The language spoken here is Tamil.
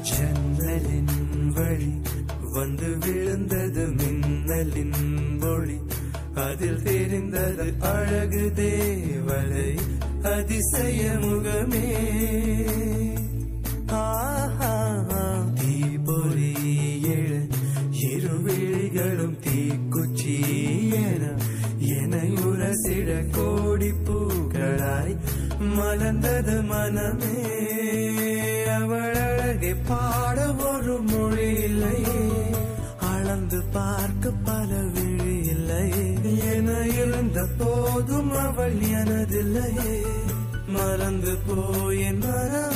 ஜன்னலின் வழி வந்து விழுந்தது மின்னலின் ஒளி அதில் தெரிந்தது அழகு தேவதை அதிசய முகமே ஆஹா தீபொறி எழ இருவிழிகளும் தீக்குச்சி என என்னை உரசிட கோடி பூக்களாய் மலர்ந்தது மனமே அவள் அழகை பாட ஒரு மொழி இல்லையே அளந்து பார்க்க பல விழி இல்லையே என இருந்த போதும் அவள் எனதில்லையே மறந்து போய் என் மனம்